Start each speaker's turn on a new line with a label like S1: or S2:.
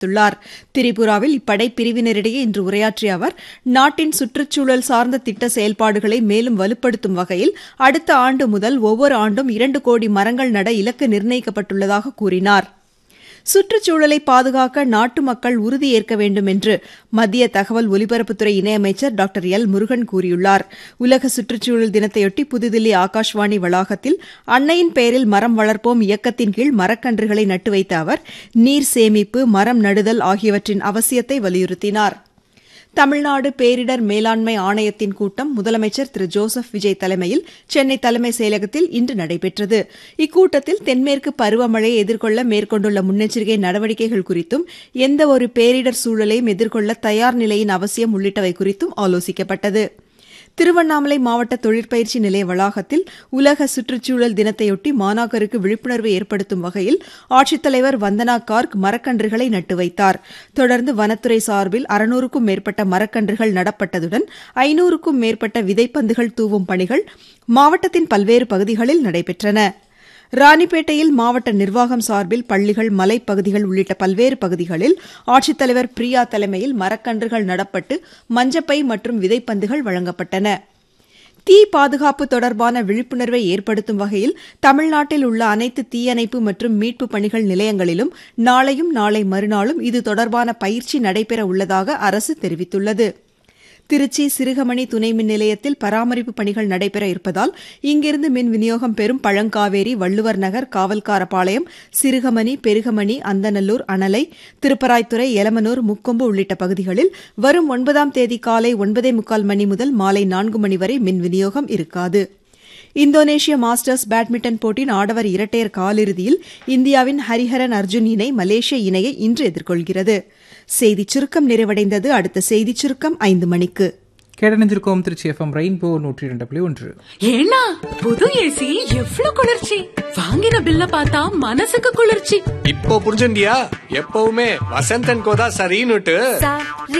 S1: தெரிவித்துள்ளார் திரிபுராவில் இப்படை பிரிவினரிடையே இன்று உரையாற்றிய அவர் நாட்டின் சுற்றுச்சூழல் சார்ந்த திட்ட செயல்பாடுகளை மேலும் வலுப்படுத்தும் வகையில் அடுத்த ஆண்டு முதல் ஒவ்வொரு ஆண்டும் இரண்டு கோடி மரங்கள் நட இலக்கு நிர்ணயிக்கப்பட்டுள்ளதாக கூறினார் சுற்றுச்சூழலை பாதுகாக்க நாட்டு மக்கள் உறுதியேற்க வேண்டும் என்று மத்திய தகவல் ஒலிபரப்புத்துறை இணையமைச்சர் டாக்டர் எல் முருகன் கூறியுள்ளார் உலக சுற்றுச்சூழல் தினத்தையொட்டி புதுதில்லி ஆகாஷ்வாணி வளாகத்தில் அன்னையின் பெயரில் மரம் வளர்ப்போம் இயக்கத்தின் கீழ் மரக்கன்றுகளை நட்டு வைத்த அவர் நீர் சேமிப்பு மரம் நடுதல் ஆகியவற்றின் அவசியத்தை வலியுறுத்தினார் தமிழ்நாடு பேரிடர் மேலாண்மை ஆணையத்தின் கூட்டம் முதலமைச்சர் திரு ஜோசப் விஜய் தலைமையில் சென்னை தலைமைச் செயலகத்தில் இன்று நடைபெற்றது இக்கூட்டத்தில் தென்மேற்கு பருவமழையை எதிர்கொள்ள மேற்கொண்டுள்ள முன்னெச்சரிக்கை நடவடிக்கைகள் குறித்தும் எந்தவொரு பேரிடர் சூழலையும் எதிர்கொள்ள தயார் நிலையின் அவசியம் உள்ளிட்டவை குறித்தும் ஆலோசிக்கப்பட்டது திருவண்ணாமலை மாவட்ட தொழிற்பயிற்சி நிலைய வளாகத்தில் உலக சுற்றுச்சூழல் தினத்தையொட்டி மாணாக்கருக்கு விழிப்புணர்வு ஏற்படுத்தும் வகையில் ஆட்சித்தலைவர் வந்தனா கார்க் மரக்கன்றுகளை நட்டு வைத்தார் தொடர்ந்து வனத்துறை சார்பில் அறுநூறுக்கும் மேற்பட்ட மரக்கன்றுகள் நடப்பட்டதுடன் ஐநூறுக்கும் மேற்பட்ட விதைப்பந்துகள் தூவும் பணிகள் மாவட்டத்தின் பல்வேறு பகுதிகளில் நடைபெற்றன ராணிப்பேட்டையில் மாவட்ட நிர்வாகம் சார்பில் பள்ளிகள் மலைப்பகுதிகள் உள்ளிட்ட பல்வேறு பகுதிகளில் ஆட்சித்தலைவர் பிரியா தலைமையில் மரக்கன்றுகள் நடப்பட்டு மஞ்சப்பை மற்றும் விதைப்பந்துகள் வழங்கப்பட்டன தீ பாதுகாப்பு தொடர்பான விழிப்புணர்வை ஏற்படுத்தும் வகையில் தமிழ்நாட்டில் உள்ள அனைத்து தீயணைப்பு மற்றும் மீட்பு பணிகள் நிலையங்களிலும் நாளையும் நாளை மறுநாளும் இது தொடர்பான பயிற்சி நடைபெற உள்ளதாக அரசு தெரிவித்துள்ளது திருச்சி சிறுகமணி துணை மின் நிலையத்தில் பராமரிப்பு பணிகள் நடைபெற இருப்பதால் இங்கிருந்து மின் விநியோகம் பெறும் பழங்காவேரி வள்ளுவர் நகர் காவல்காரபாளையம் சிறுகமணி பெருகமணி அந்தநல்லூர் அனலை திருப்பராய்த்துறை எலமனூர் முக்கொம்பு உள்ளிட்ட பகுதிகளில் வரும் ஒன்பதாம் தேதி காலை ஒன்பதே முக்கால் மணி முதல் மாலை நான்கு மணி வரை மின் விநியோகம் இருக்காது இந்தோனேஷிய மாஸ்டர்ஸ் பேட்மிண்டன் போட்டியின் ஆடவர் இரட்டையர் காலிறுதியில் இந்தியாவின் ஹரிஹரன் அர்ஜுன் இணை மலேசிய இணையை இன்று எதிர்கொள்கிறது செய்திச் சுருக்கம் நிறைவடைந்தது அடுத்த செய்திச் சுருக்கம் ஐந்து மணிக்கு
S2: கேடணிஞ்சிருக்கோம் திருச்சி எஃப்எம் ரெயின்போ நூற்றி இரண்டு புள்ளி ஒன்று
S3: ஏன்னா புது ஏசி எவ்வளவு குளிர்ச்சி வாங்கின பில்ல பார்த்தா மனசுக்கு குளிர்ச்சி
S4: இப்போ புரிஞ்சுண்டியா எப்பவுமே வசந்தன் கோதா சரின்னுட்டு